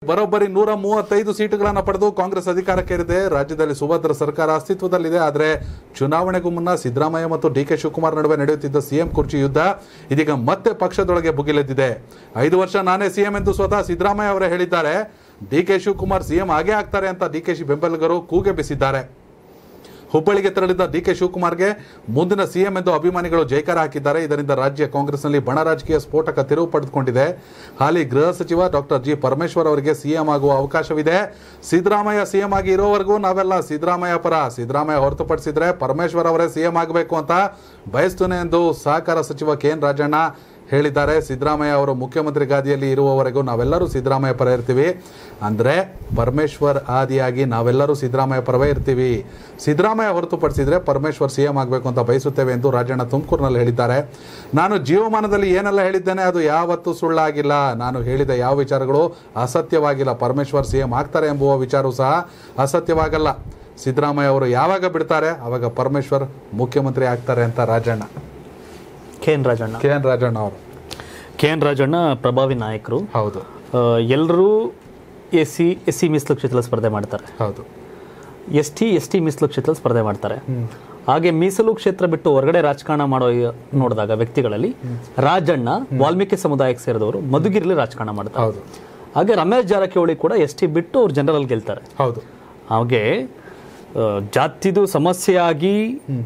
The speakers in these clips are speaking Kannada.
ಬರೋಬ್ಬರಿ ನೂರ ಮೂವತ್ತೈದು ಸೀಟುಗಳನ್ನು ಪಡೆದು ಕಾಂಗ್ರೆಸ್ ಅಧಿಕಾರಕ್ಕೇರಿದೆ ರಾಜ್ಯದಲ್ಲಿ ಸುಭದ್ರ ಸರ್ಕಾರ ಅಸ್ತಿತ್ವದಲ್ಲಿದೆ ಆದರೆ ಚುನಾವಣೆಗೂ ಮುನ್ನ ಸಿದ್ದರಾಮಯ್ಯ ಮತ್ತು ಡಿ ಕೆ ಶಿವಕುಮಾರ್ ನಡುವೆ ನಡೆಯುತ್ತಿದ್ದ ಸಿಎಂ ಕುರ್ಚಿ ಯುದ್ಧ ಇದೀಗ ಮತ್ತೆ ಪಕ್ಷದೊಳಗೆ ಭುಗಿಲೆದ್ದಿದೆ ಐದು ವರ್ಷ ನಾನೇ ಸಿಎಂ ಎಂದು ಸ್ವತಃ ಸಿದ್ದರಾಮಯ್ಯ ಅವರೇ ಹೇಳಿದ್ದಾರೆ ಡಿ ಕೆ ಶಿವಕುಮಾರ್ ಸಿಎಂ ಆಗೇ ಆಗ್ತಾರೆ ಅಂತ ಡಿ ಕೆ ಶಿ ಬೆಂಬಲಿಗರು ಕೂಗೆ ಬಿಸಿದ್ದಾರೆ ಹುಬ್ಬಳ್ಳಿಗೆ ತೆರಳಿದ ಡಿ ಕೆ ಶಿವಕುಮಾರ್ಗೆ ಮುಂದಿನ ಸಿಎಂ ಎಂದು ಅಭಿಮಾನಿಗಳು ಜೈಕಾರ ಹಾಕಿದ್ದಾರೆ ಇದರಿಂದ ರಾಜ್ಯ ಕಾಂಗ್ರೆಸ್ನಲ್ಲಿ ಬಣ ರಾಜಕೀಯ ಸ್ಫೋಟಕ ತಿರುವು ಪಡೆದುಕೊಂಡಿದೆ ಹಾಲಿ ಗೃಹ ಸಚಿವ ಡಾಕ್ಟರ್ ಜಿ ಪರಮೇಶ್ವರ್ ಅವರಿಗೆ ಸಿಎಂ ಆಗುವ ಅವಕಾಶವಿದೆ ಸಿದ್ದರಾಮಯ್ಯ ಸಿಎಂ ಆಗಿ ಇರೋವರೆಗೂ ನಾವೆಲ್ಲ ಸಿದ್ದರಾಮಯ್ಯ ಪರ ಸಿದ್ದರಾಮಯ್ಯ ಹೊರತುಪಡಿಸಿದ್ರೆ ಪರಮೇಶ್ವರ್ ಅವರೇ ಸಿಎಂ ಆಗಬೇಕು ಅಂತ ಬಯಸ್ತೇನೆ ಎಂದು ಸಹಕಾರ ಸಚಿವ ಕೆ ಎನ್ ರಾಜಣ್ಣ ಹೇಳಿದ್ದಾರೆ ಸಿದ್ದರಾಮಯ್ಯ ಅವರು ಮುಖ್ಯಮಂತ್ರಿ ಗಾದಿಯಲ್ಲಿ ಇರುವವರೆಗೂ ನಾವೆಲ್ಲರೂ ಸಿದ್ದರಾಮಯ್ಯ ಪರ ಇರ್ತೀವಿ ಅಂದರೆ ಪರಮೇಶ್ವರ್ ಆದಿಯಾಗಿ ನಾವೆಲ್ಲರೂ ಸಿದ್ದರಾಮಯ್ಯ ಪರವೇ ಇರ್ತೀವಿ ಸಿದ್ದರಾಮಯ್ಯ ಹೊರತುಪಡಿಸಿದ್ರೆ ಪರಮೇಶ್ವರ್ ಸಿ ಎಂ ಆಗಬೇಕು ಅಂತ ಬಯಸುತ್ತೇವೆ ಎಂದು ರಾಜಣ್ಣ ತುಮಕೂರಿನಲ್ಲಿ ಹೇಳಿದ್ದಾರೆ ನಾನು ಜೀವಮಾನದಲ್ಲಿ ಏನೆಲ್ಲ ಹೇಳಿದ್ದೇನೆ ಅದು ಯಾವತ್ತೂ ಸುಳ್ಳಾಗಿಲ್ಲ ನಾನು ಹೇಳಿದ ಯಾವ ವಿಚಾರಗಳು ಅಸತ್ಯವಾಗಿಲ್ಲ ಪರಮೇಶ್ವರ್ ಸಿ ಎಂ ಆಗ್ತಾರೆ ಎಂಬುವ ವಿಚಾರವೂ ಸಹ ಅಸತ್ಯವಾಗಲ್ಲ ಸಿದ್ದರಾಮಯ್ಯ ಅವರು ಯಾವಾಗ ಬಿಡ್ತಾರೆ ಆವಾಗ ಪರಮೇಶ್ವರ್ ಮುಖ್ಯಮಂತ್ರಿ ಆಗ್ತಾರೆ ಅಂತ Rajanna K N Rajanna K N Rajanna ಅವರು ಕೆ ಎನ್ ರಾಜಣ್ಣ ಪ್ರಭಾವಿ ನಾಯಕರು ಹೌದು ಎಲ್ಲರೂ ಎಸ್ ಸಿ ಎಸ್ ಸಿ ಮೀಸಲು ಕ್ಷೇತ್ರದಲ್ಲಿ ಸ್ಪರ್ಧೆ ಮಾಡ್ತಾರೆ ಹೌದು ಎಸ್ ಟಿ ಎಸ್ ಟಿ ಮೀಸಲು ಕ್ಷೇತ್ರದಲ್ಲಿ ಸ್ಪರ್ಧೆ ಮಾಡ್ತಾರೆ ಹಾಗೆ ಮೀಸಲು ಕ್ಷೇತ್ರ ಬಿಟ್ಟು ಹೊರಗಡೆ ರಾಜಕಾರಣ ಮಾಡೋ ನೋಡಿದಾಗ ವ್ಯಕ್ತಿಗಳಲ್ಲಿ ರಾಜಣ್ಣ ವಾಲ್ಮೀಕಿ ಸಮುದಾಯಕ್ಕೆ ಸೇರಿದವರು ಮಧುಗಿರಿಲಿ ರಾಜಕಾರಣ ಮಾಡ್ತಾರೆ ಹೌದು ಹಾಗೆ ರಮೇಶ್ ಜಾರಕಿಹೊಳಿ ಕೂಡ ಎಸ್ ಟಿ ಬಿಟ್ಟು ಅವ್ರು ಜನರಲ್ ಗೆಲ್ತಾರೆ ಹೌದು ಹಾಗೆ ಆ, ಜಾತಿದು ಸಮಸ್ಯೆಯಾಗಿ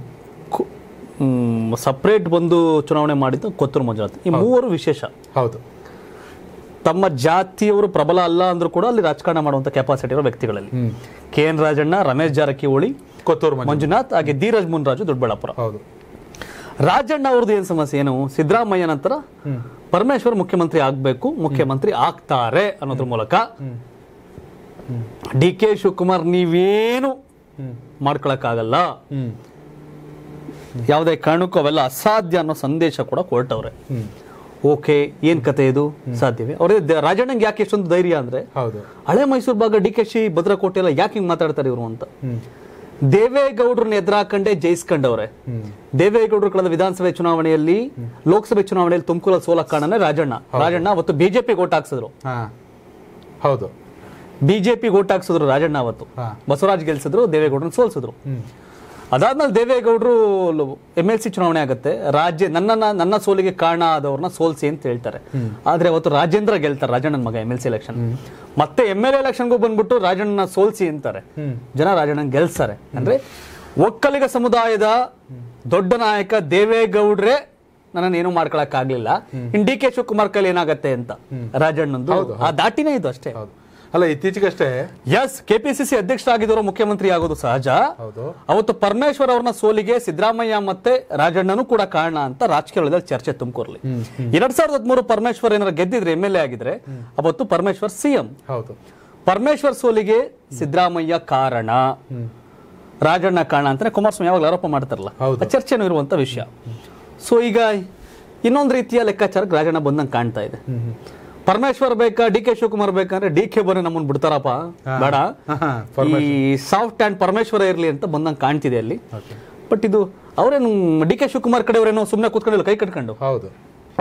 ಸಪ್ರೇಟ್ ಬಂದು ಚುನಾವಣೆ ಮಾಡಿದ್ದು ಕೊತ್ತೂರು ಮಂಜುನಾಥ್ ಈ ಮೂವರು ವಿಶೇಷ ಹೌದು ತಮ್ಮ ಜಾತಿಯವರು ಪ್ರಬಲ ಅಲ್ಲ ಅಂದ್ರೂ ಕೂಡ ಅಲ್ಲಿ ರಾಜಕಾರಣ ಮಾಡುವಂತ ಕೆಪಾಸಿಟಿ ಇರೋ ವ್ಯಕ್ತಿಗಳಲ್ಲಿ ಕೆ ಎನ್ ರಾಜಣ್ಣ ರಮೇಶ್ ಜಾರಕಿಹೊಳಿ ಕೊತ್ತೂರು ಮಂಜು ಮಂಜುನಾಥ್ ಹಾಗೆ ಧೀರಜ್ ಮುನ್ರಾಜು ದೊಡ್ಡಬಳ್ಳಾಪುರ ಹೌದು ರಾಜಣ್ಣ ಅವ್ರದ್ದು ಏನ್ ಸಮಸ್ಯೆ ಏನು ಸಿದ್ದರಾಮಯ್ಯ ನಂತರ ಪರಮೇಶ್ವರ್ ಮುಖ್ಯಮಂತ್ರಿ ಆಗ್ಬೇಕು ಮುಖ್ಯಮಂತ್ರಿ ಆಗ್ತಾರೆ ಅನ್ನೋದ್ರ ಮೂಲಕ ಡಿ ಕೆ ಶಿವಕುಮಾರ್ ನೀವೇನು ಮಾಡ್ಕೊಳಕ್ಕಾಗಲ್ಲ ಹ್ಮ್ ಯಾವುದೇ ಕಾರಣಕ್ಕೂ ಅವೆಲ್ಲ ಅಸಾಧ್ಯ ಅನ್ನೋ ಸಂದೇಶ ಕೂಡ ಕೊರಟವ್ರೆ ಓಕೆ ಏನ್ ಕತೆ ಇದು ಸಾಧ್ಯವೇ ಅವ್ರೇ ದ- ರಾಜಣ್ಣಂಗೆ ಯಾಕೆ ಎಷ್ಟೊಂದು ಧೈರ್ಯ ಅಂದ್ರೆ ಹೌದು ಹಳೆ ಮೈಸೂರು ಭಾಗ ಡಿ ಕೆ ಶಿ ಭದ್ರಕೋಟೆ ಎಲ್ಲ ಯಾಕೆ ಹಿಂಗ್ ಮಾತಾಡ್ತಾರೆ ಇವರು ಅಂತ ದೇವೇಗೌಡ್ರನ್ನ ಎದುರಾಕಂಡೆ ಜಯಿಸ್ಕೊಂಡವ್ರೆ ದೇವೇಗೌಡರು ಕಳೆದ ವಿಧಾನಸಭೆ ಚುನಾವಣೆಯಲ್ಲಿ ಲೋಕಸಭೆ ಚುನಾವಣೆಯಲ್ಲಿ ತುಮಕೂರಲ್ಲಿ ಸೋಲ ಕಾರಣನೇ ರಾಜಣ್ಣ ರಾಜಣ್ಣ ಅವತ್ತು ಬಿಜೆಪಿ ಓಟ್ ಹಾಕ್ಸಿದ್ರು ಹಾ ಹೌದು ಬಿಜೆಪಿ ಓಟ್ ಹಾಕ್ಸಿದ್ರು ರಾಜಣ್ಣ ಅವತ್ತು ಹಾ. ಬಸವರಾಜ್ ಗೆಲ್ಸಿದ್ರು ದೇವೇಗೌಡರನ್ನ ಸೋಲ್ಸಿದ್ರು ಅದಾದ್ಮೇಲೆ ದೇವೇಗೌಡರು ಎಂ ಎಲ್ ಸಿ ಚುನಾವಣೆ ಆಗುತ್ತೆ ರಾಜ್ಯ ನನ್ನ ನನ್ನ ಸೋಲಿಗೆ ಕಾರಣ ಆದವ್ರನ್ನ ಸೋಲ್ಸಿ ಅಂತ ಹೇಳ್ತಾರೆ ಆದ್ರೆ ಅವತ್ತು ರಾಜೇಂದ್ರ ಗೆಲ್ತಾರೆ ರಾಜಣ್ಣನ ಮಗ ಎಂ ಎಲ್ ಸಿ ಎಲೆಕ್ಷನ್ ಮತ್ತೆ ಎಂ ಎಲ್ ಎಲೆಕ್ಷನ್ಗೂ ಬಂದ್ಬಿಟ್ಟು ರಾಜಣ್ಣನ ಸೋಲ್ಸಿ ಅಂತಾರೆ ಜನ ರಾಜಣ್ಣನ ಗೆಲ್ಸ್ತಾರೆ ಅಂದ್ರೆ ಒಕ್ಕಲಿಗ ಸಮುದಾಯದ ದೊಡ್ಡ ನಾಯಕ ದೇವೇಗೌಡ್ರೆ ನನ್ನನ್ನು ಏನು ಮಾಡ್ಕೊಳಕ್ ಆಗ್ಲಿಲ್ಲ ಇನ್ ಡಿ ಕೆ ಶಿವಕುಮಾರ್ ಕೈಲಿ ಏನಾಗತ್ತೆ ಅಂತ ರಾಜಣ್ಣಂದು ಆ ದಾಟಿನೇ ಇದು ಅಷ್ಟೇ ಹೌದು ಅಲ್ಲ ಇತ್ತೀಚೆಗಷ್ಟೇ ಎಸ್ ಕೆಪಿಸಿಸಿ ಅಧ್ಯಕ್ಷರಾಗಿದ್ದವರು ಮುಖ್ಯಮಂತ್ರಿ ಆಗೋದು ಸಹಜ ಹೌದು ಅವತ್ತು ಪರಮೇಶ್ವರ್ ಅವ್ರನ್ನ ಸೋಲಿಗೆ ಸಿದ್ದರಾಮಯ್ಯ ಮತ್ತೆ ರಾಜಣ್ಣನೂ ಕೂಡ ಕಾರಣ ಅಂತ ರಾಜಕೀಯ ವಲಯದಲ್ಲಿ ಚರ್ಚೆ ತುಮಕೂರ್ಲಿ ಎರಡ್ ಸಾವಿರದ ಹದಿಮೂರು ಪರಮೇಶ್ವರ್ ಏನಾರ ಗೆದ್ದಿದ್ರೆ ಎಂ ಎಲ್ ಎ ಆಗಿದ್ರೆ ಅವತ್ತು ಪರಮೇಶ್ವರ್ ಸಿಎಂ ಹೌದು ಪರಮೇಶ್ವರ್ ಸೋಲಿಗೆ ಸಿದ್ದರಾಮಯ್ಯ ಕಾರಣ ರಾಜಣ್ಣ ಕಾರಣ ಅಂತಾನೆ ಕುಮಾರಸ್ವಾಮಿ ಯಾವಾಗ ಆರೋಪ ಮಾಡ್ತಾರಲ್ಲ ಹೌದು. ಆ ಚರ್ಚೆನೂ ಇರುವಂತ ವಿಷಯ ಸೊ ಈಗ ಇನ್ನೊಂದು ರೀತಿಯ ಲೆಕ್ಕಾಚಾರಕ್ಕೆ ರಾಜಣ್ಣ ಬಂದಂಗೆ ಕಾಣ್ತಾ ಇದೆ ಪರಮೇಶ್ವರ್ ಬೇಕಾ ಡಿ ಕೆ ಶಿವಕುಮಾರ್ ಬೇಕಂದ್ರೆ ಡಿ ಕೆ ಬನ್ನಿ ನಮ್ಮನ್ನ ಬಿಡ್ತಾರಪ್ಪ ಬೇಡ ಹಾ, ಈ ಸಾಫ್ಟ್ ಅಂಡ್ ಪರಮೇಶ್ವರ ಇರ್ಲಿ ಅಂತ ಬಂದಂಗೆ ಕಾಣ್ತಿದೆ ಅಲ್ಲಿ ಓಕೆ ಬಟ್ ಇದು ಅವರೇನು ಡಿ ಕೆ ಶಿವಕುಮಾರ್ ಕಡೆಯವರೇನೋ ಸುಮ್ಮನೆ ಕೂತ್ಕೊಂಡಿಲ್ಲ ಕೈ ಕಟ್ಕೊಂಡು ಹೌದು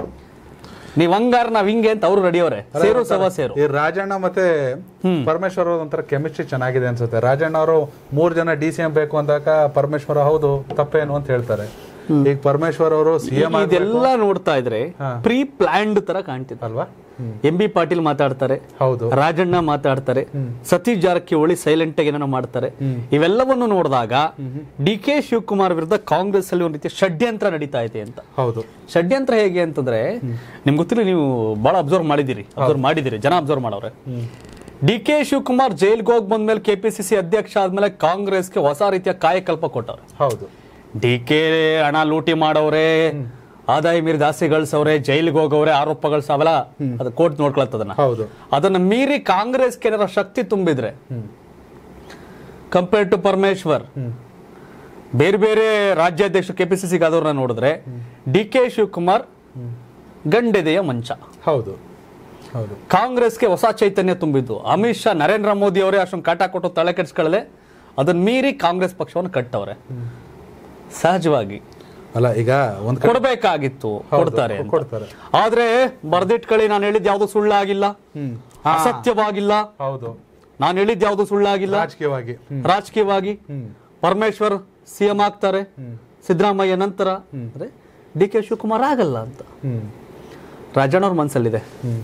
ನೀವ್ ಹಂಗಾರ ನಾವ್ ಹಿಂಗೆ ಅಂತ ಅವರು ರೆಡಿಯವರೇ ಸೇರು ಸವ ಸೇರು ಈ ರಾಜಣ್ಣ ಮತ್ತೆ ಪರಮೇಶ್ವರ್ ಅವ್ರ ಒಂಥರ ಕೆಮಿಸ್ಟ್ರಿ ಚೆನ್ನಾಗಿದೆ ಅನ್ಸುತ್ತೆ ರಾಜಣ್ಣ ಅವರು ಮೂರ್ ಜನ ಡಿ ಸಿ ಎಂ ಬೇಕು ಅಂದಾಗ ಪರಮೇಶ್ವರ ಹೌದು ತಪ್ಪೇನು ಅಂತ ಹೇಳ್ತಾರೆ ಈಗ ಪರಮೇಶ್ವರ್ ಅವರು ಸಿಎಂ ಇದೆಲ್ಲ ನೋಡ್ತಾ ಇದ್ರೆ ಪ್ರೀ ಪ್ಲಾನ್ಡ್ ತರ ಕಾಣ್ತಿದೆ ಅಲ್ವಾ ಎಂ ಬಿ ಪಾಟೀಲ್ ಮಾತಾಡ್ತಾರೆ ಹೌದು ರಾಜಣ್ಣ ಮಾತಾಡ್ತಾರೆ ಸತೀಶ್ ಜಾರಕಿಹೊಳಿ ಸೈಲೆಂಟ್ ಆಗಿ ಏನೋ ಮಾಡ್ತಾರೆ ಇವೆಲ್ಲವನ್ನು ನೋಡಿದಾಗ ಡಿ ಕೆ ಶಿವಕುಮಾರ್ ವಿರುದ್ಧ ಕಾಂಗ್ರೆಸ್ ಅಲ್ಲಿ ಒಂದು ರೀತಿ ಷಡ್ಯಂತ್ರ ನಡೀತಾ ಇದೆ ಅಂತ ಹೌದು ಷಡ್ಯಂತ್ರ ಹೇಗೆ ಅಂತಂದ್ರೆ ನಿಮ್ಗೆ ಗೊತ್ತಿಲ್ಲ ನೀವು ಬಹಳ ಅಬ್ಸರ್ವ್ ಮಾಡಿದಿರಿ ಅಬ್ಸರ್ವ್ ಮಾಡಿದಿರಿ ಜನ ಅಬ್ಸರ್ವ್ ಮಾಡವ್ರೆ ಡಿ ಕೆ ಶಿವಕುಮಾರ್ ಜೈಲ್ಗೆ ಹೋಗಿ ಬಂದ್ಮೇಲೆ ಕೆಪಿಸಿಸಿ ಅಧ್ಯಕ್ಷ ಆದ್ಮೇಲೆ ಕಾಂಗ್ರೆಸ್ಗೆ ಹೊಸ ರೀತಿಯ ಕಾಯಕಲ್ಪ ಕೊಟ್ಟವ್ರೆ ಹೌದು ಡಿ ಕೆ ಹಣ ಲೂಟಿ ಮಾಡವ್ರೆ ಆದಾಯ ಮೀರಿ ಜಾಸ್ತಿ ಗಳಿಸವ್ರೆ ಜೈಲಿಗೆ ಹೋಗವ್ರೆ ಆರೋಪಗಳು ಅವೆಲ್ಲ ಅದು ಕೋರ್ಟ್ ನೋಡ್ಕೊಳತ್ತದನ್ನ ಹೌದು ಅದನ್ನ ಮೀರಿ ಕಾಂಗ್ರೆಸ್ಗೆ ಏನಾರ ಶಕ್ತಿ ತುಂಬಿದ್ರೆ ಕಂಪೇರ್ ಟು ಪರಮೇಶ್ವರ್ ಬೇರೆ ಬೇರೆ ರಾಜ್ಯಾಧ್ಯಕ್ಷ ಕೆಪಿಸಿಸಿಗೆ ಆದವ್ರನ್ನ ನೋಡಿದ್ರೆ ಡಿ ಕೆ ಶಿವಕುಮಾರ್ ಗಂಡೆದೆಯ ಮಂಚ ಹೌದು ಹೌದು ಕಾಂಗ್ರೆಸ್ಗೆ ಹೊಸ ಚೈತನ್ಯ ತುಂಬಿದ್ದು ಅಮಿತ್ ಶಾ ನರೇಂದ್ರ ಮೋದಿ ಅವರೇ ಅಷ್ಟೊಂದು ಕಾಟ ಕೊಟ್ಟು ತಲೆ ಕೆಡಿಸ್ಕೊಳ್ಳದೆ ಅದನ್ನ ಮೀರಿ ಕಾಂಗ್ರೆಸ್ ಪಕ್ಷವನ್ನು ಕಟ್ಟವ್ರೆ ಸಹಜವಾಗಿ ಅಲ್ಲ ಈಗ ಒಂದ್ ಕಡೆ ಕೊಡಬೇಕಾಗಿತ್ತು ಕೊಡ್ತಾರೆ ಅಂತ. ಕೊಡ್ತಾರೆ ಆದ್ರೆ ಬರ್ದಿಟ್ಕೊಳ್ಳಿ ನಾನು ಹೇಳಿದ್ ಯಾವ್ದು ಸುಳ್ಳಾಗಿಲ್ಲ ಹ್ಮ್ ಅಸತ್ಯವಾಗಿಲ್ಲ ಹೌದು ನಾನು ಹೇಳಿದ್ ಯಾವ್ದು ಸುಳ್ಳಾಗಿಲ್ಲ ರಾಜಕೀಯವಾಗಿ ಹ್ಮ್ ರಾಜಕೀಯವಾಗಿ ಹ್ಮ್ ಪರಮೇಶ್ವರ್ ಸಿಎಂ ಆಗ್ತಾರೆ ಸಿದ್ದರಾಮಯ್ಯ ನಂತರ ಅಂದ್ರೆ ಡಿ ಕೆ ಶಿವಕುಮಾರ್ ಆಗಲ್ಲ ಅಂತ ಹ್ಮ್ ರಾಜಣ್ಣವ್ರ ಮನ್ಸಲ್ಲಿದೆ ಹ್ಮ್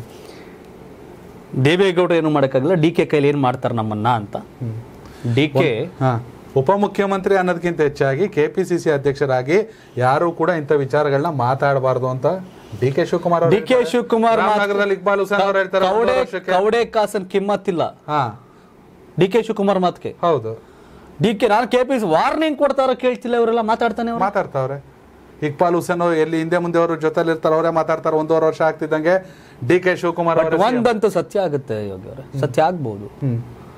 ದೇವೇಗೌಡರು ಏನು ಮಾಡೋಕ್ಕಾಗಲ್ಲ ಡಿ ಕೆ ಕೈಲಿ ಏನ್ ಮಾಡ್ತಾರೆ ನಮ್ಮನ್ನ ಅಂತ ಡಿ ಕೆ ಹಾ ಉಪಮುಖ್ಯಮಂತ್ರಿ ಅನ್ನೋದಕ್ಕಿಂತ ಹೆಚ್ಚಾಗಿ ಕೆಪಿಸಿಸಿ ಅಧ್ಯಕ್ಷರಾಗಿ ಯಾರು ಕೂಡ ಇಂಥ ವಿಚಾರಗಳನ್ನ ಮಾತಾಡಬಾರ್ದು ಅಂತ ಡಿ ಕೆ ಶಿವಕುಮಾರ್ ಅವ್ರು ಡಿ ಕೆ ಹೇಳ್ತಾರೆ. ಶಿವಕುಮಾರ್ ಮಾತು- ರಾಮನಗರದಲ್ಲಿ ಇಕ್ಬಾಲ್ ಹುಸೇನ್ ಅವ್ರು ಹೇಳ್ತಾರೆ ಕೌಡೆ ಒಂದೂವರೆ ವರ್ಷಕ್ಕೆ. ಕೌಡೆ ಕಾಸನ್ ಕಿಮ್ಮತ್ತಿಲ್ಲ ಹಾ ಡಿ ಕೆ ಶಿವಕುಮಾರ್ ಮಾತ್ಗೆ ಹೌದು ಡಿ ಕೆ ನಾನು ಕೆ ಪಿ ವಾರ್ನಿಂಗ್ ಕೊಡ್ತಾರೋ ಕೇಳ್ತಿಲ್ಲ ಅವರೆಲ್ಲ ಮಾತಾಡ್ತಾನೆ ಅವ್ರು. ಮಾತಾಡ್ತಾವ್ರೆ ಇಕ್ಬಾಲ್ ಹುಸೇನ್ ಅವ್ರು ಎಲ್ಲಿ ಹಿಂದೆ ಮುಂದೆ ಅವರು ಜೊತೆಲಿ ಇರ್ತಾರೆ ಅವರೇ ಮಾತಾಡ್ತಾರೆ ಒಂದೂವರೆ ವರ್ಷ ಆಗ್ತಿದ್ದಂಗೆ ಡಿ ಕೆ ಶಿವಕುಮಾರ್ ಬಟ್ ಅವರೇ ಒಂದಂತೂ ಸತ್ಯ ಆಗುತ್ತೆ ಯೋಗಿ ಅವರೇ ಸತ್ಯ ಆಗ್ಬಹುದು ಹ್ಮ್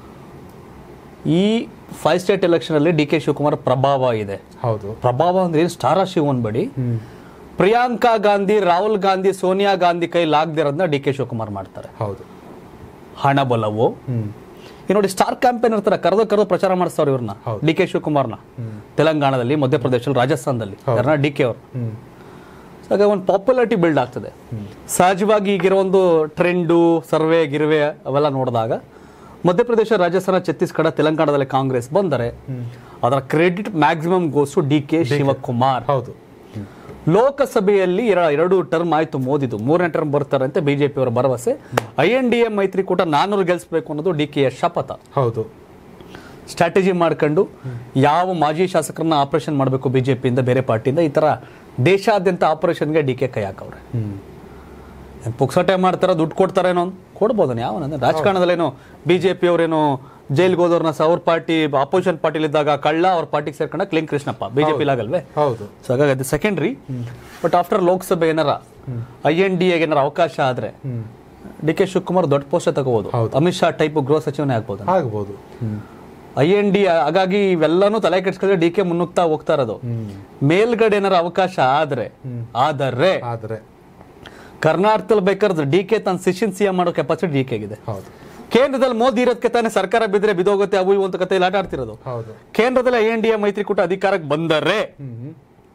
ಈ ಫೈವ್ ಸ್ಟೇಟ್ ಎಲೆಕ್ಷನ್ ಅಲ್ಲಿ ಡಿ ಕೆ ಶಿವಕುಮಾರ್ ಪ್ರಭಾವ ಇದೆ ಹೌದು ಪ್ರಭಾವ ಅಂದ್ರೆ ಏನು ಸ್ಟಾರ ಶಿವ್ ಅನ್ಬೇಡಿ ಹ್ಮ್ ಪ್ರಿಯಾಂಕಾ ಗಾಂಧಿ ರಾಹುಲ್ ಗಾಂಧಿ ಸೋನಿಯಾ ಗಾಂಧಿ ಕೈ ಲಾಗ್ದಿರೋದನ್ನ ಡಿ ಕೆ ಶಿವಕುಮಾರ್ ಮಾಡ್ತಾರೆ ಹೌದು ಹಣ ಬಲವು ಹ್ಮ್ ಈ ನೋಡಿ ಸ್ಟಾರ್ ಕ್ಯಾಂಪೇನ್ ಇರ್ತಾರೆ ಕರೆದು ಕರೆದು ಪ್ರಚಾರ ಮಾಡಿಸ್ತಾವ್ರು ಇವ್ರನ್ನ ಹೌದು. ಡಿ ಕೆ ಶಿವಕುಮಾರ್ನ ತೆಲಂಗಾಣದಲ್ಲಿ ಮಧ್ಯಪ್ರದೇಶದಲ್ಲಿ ರಾಜಸ್ಥಾನದಲ್ಲಿ ಯಾರನ್ನ ಡಿ ಕೆ ಅವರು ಹ್ಮ್ ಆಗ ಒಂದು ಪಾಪ್ಯುಲಾರಿಟಿ ಬಿಲ್ಡ್ ಆಗ್ತದೆ ಸಹಜವಾಗಿ ಈಗಿರೋ ಒಂದು ಟ್ರೆಂಡು ಸರ್ವೆ ಗಿರ್ವೆ ಅವೆಲ್ಲ ನೋಡಿದಾಗ ಮಧ್ಯಪ್ರದೇಶ ರಾಜಸ್ಥಾನ ಛತ್ತೀಸ್ಗಢ ತೆಲಂಗಾಣದಲ್ಲಿ ಕಾಂಗ್ರೆಸ್ ಬಂದರೆ ಅದರ credit maximum goes D K Shivakumar ಹೌದು ಲೋಕಸಭೆಯಲ್ಲಿ ಎರ- ಎರಡು ಟರ್ಮ್ ಆಯ್ತು ಮೋದಿದು ಮೂರನೇ ಟರ್ಮ್ ಬರ್ತಾರೆ ಅಂತ ಬಿಜೆಪಿ ಅವರ ಭರವಸೆ ಐ ಎನ್ ಡಿ ಎ ಮೈತ್ರಿಕೂಟ ನಾನೂರು ಗೆಲ್ಲಿಸಬೇಕು ಅನ್ನೋದು ಡಿ ಕೆ ಶಪಥ ಹೌದು ಸ್ಟ್ರಾಟಜಿ ಮಾಡ್ಕೊಂಡು ಯಾವ ಮಾಜಿ ಶಾಸಕರನ್ನ ಆಪರೇಷನ್ ಮಾಡಬೇಕು ಬಿಜೆಪಿಯಿಂದ ಬೇರೆ ಪಾರ್ಟಿಯಿಂದ ಈ ತರ ದೇಶಾದ್ಯಂತ ಆಪರೇಷನ್ಗೆ ಡಿ ಕೆ ಕೈ ಹಾಕವ್ರೆ ಹ್ಮ್ ಏನ್ ಪುಕ್ಸಟೆ ಮಾಡ್ತಾರ ದುಡ್ಡು ಕೊಡ್ತಾರೇನೋ ಅಂತ ಕೊಡ್ಬೋದನ್ ಯಾವನಂದ್ರೆ ರಾಜಕಾರಣದಲ್ಲೇನೋ ಬಿಜೆಪಿ ಅವರೇನೋ ಜೈಲ್ಗೆ ಹೋದವ್ರನ್ನ ಸ- ಅವ್ರ ಪಾರ್ಟಿ ಅಪೋಸಿಷನ್ ಪಾರ್ಟಿಲಿ ಇದ್ದಾಗ ಕಳ್ಳ ಅವ್ರ ಪಾರ್ಟಿಗೆ ಸೇರ್ಕೊಂಡ ಕ್ಲಿಂಗ್ ಕೃಷ್ಣಪ್ಪ ಬಿಜೆಪಿ ಆಗಲ್ವೇ ಹೌದು ಸೊ ಹಾಗಾಗಿ ಅದು ಸೆಕೆಂಡ್ರಿ ಬಟ್ ಆಫ್ಟರ್ ಲೋಕಸಭೆ ಏನಾರ ಐ ಎನ್ ಡಿ ಏನಾರ ಅವಕಾಶ ಆದ್ರೆ ಹ್ಮ್ ಡಿ ಕೆ ಶಿವಕುಮಾರ್ ದೊಡ್ಡ ಪೋಸ್ಟ್ ತಗೋಬಹುದು ಹೌದು. ಅಮಿತ್ ಶಾ ಟೈಪ್ ಗೃಹ ಸಚಿವನೇ ಆಗ್ಬೋದು ಆಗ್ಬೋದು ಹ್ಮ್ ಐ ಎನ್ ಡಿ ಹಾಗಾಗಿ ಇವೆಲ್ಲಾನು ತಲೆ ಕೆಡ್ಸ್ಕೊಂಡ್ರೆ ಡಿ ಕೆ ಮುನ್ನುಗ್ತಾ ಹೋಗ್ತಾ ಇರೋದು ಹ್ಮ್ ಮೇಲ್ಗಡೆ ಏನಾರ ಅವಕಾಶ ಆದ್ರೆ ಆದರೆ ಆದ್ರೆ ಕರ್ನಾಟಕದಲ್ಲಿ ಬೇಕಾದ್ರೆ ಡಿ ಕೆ ತನ್ನ ಶಿಷ್ಯನ್ ಸಿಎಂ ಮಾಡೋ ಕೆಪಾಸಿಟಿ ಡಿ ಕೆಗಿದೆ ಹೌದು ಕೇಂದ್ರದಲ್ಲಿ ಮೋದಿ ಇರೋದಕ್ಕೆ ತಾನೇ ಸರ್ಕಾರ ಬಿದ್ರೆ ಬಿದೋಗುತ್ತೆ ಅವು ಇವು ಅಂತ ಕಥೆಯಲ್ಲಿ ಆಟ ಆಡ್ತಿರೋದು ಹೌದು ಕೇಂದ್ರದಲ್ಲಿ ಐ ಎನ್ ಡಿ ಎ ಮೈತ್ರಿಕೂಟ ಅಧಿಕಾರಕ್ಕೆ ಬಂದರೆ ಹ್ಮ್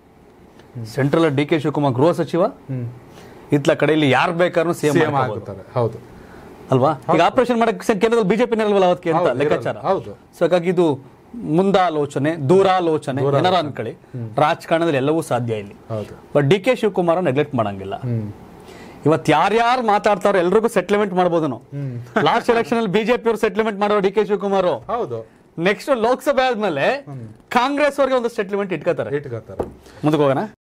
ಸೆಂಟ್ರಲ್ ಡಿ ಕೆ ಶಿವಕುಮಾರ್ ಗೃಹ ಸಚಿವ ಹಮ್ ಇತ್ಲ ಕಡೆಯಲ್ಲಿ ಯಾರು ಬೇಕಾದ್ರೂ ಸಿಎಂ ಸಿಎಂ ಆಗುತ್ತಾರೆ ಹೌದು ಅಲ್ವಾ ಈಗ ಆಪರೇಷನ್ ಮಾಡಕ್ಕೆ ಸೆ- ಕೇಂದ್ರದಲ್ಲಿ ಬಿಜೆಪಿ ಇರಲ್ವಲ್ಲ ಅವತ್ತಿಗೆ ಅಂತ ಹೌದು, ಲೆಕ್ಕಾಚಾರ ಇರಲ್ಲ. ಹೌದು ಸೊ ಹಾಗಾಗಿ ಇದು ಮುಂದಾಲೋಚನೆ ದೂರಾಲೋಚನೆ ಏನಾರ ಅನ್ಕೊಳ್ಳಿ ರಾಜಕಾರಣದಲ್ಲಿ ಎಲ್ಲವೂ ಸಾಧ್ಯ ಇಲ್ಲಿ ಹೌದು but D K Shivakumar neglect ಮಾಡಂಗಿಲ್ಲ ಹ್ಮ್ ಇವತ್ತು ಯಾರ್ಯಾರು ಮಾತಾಡ್ತಾರೋ ಎಲ್ರಿಗೂ ಸೆಟ್ಲ್ಮೆಂಟ್ ಮಾಡ್ಬೋದು ನಾವು ಹ್ಮ್ ಲಾಸ್ಟ್ ಎಲೆಕ್ಷನ್ ಅಲ್ಲಿ ಬಿಜೆಪಿ ಅವರು ಸೆಟ್ಲ್ಮೆಂಟ್ ಮಾಡೋ ಡಿ ಕೆ ಶಿವಕುಮಾರ್ ಹೌದು ನೆಕ್ಸ್ಟ್ ಲೋಕಸಭೆ ಆದ್ಮೇಲೆ ಕಾಂಗ್ರೆಸ್ ಅವ್ರಿಗೆ ಒಂದು ಸೆಟ್ಲ್ಮೆಂಟ್ ಇಟ್ಕೋತಾರೆ ಇಟ್ಕೋತಾರೆ ಮುಂದಕ್ಕೆ ಹೋಗೋಣ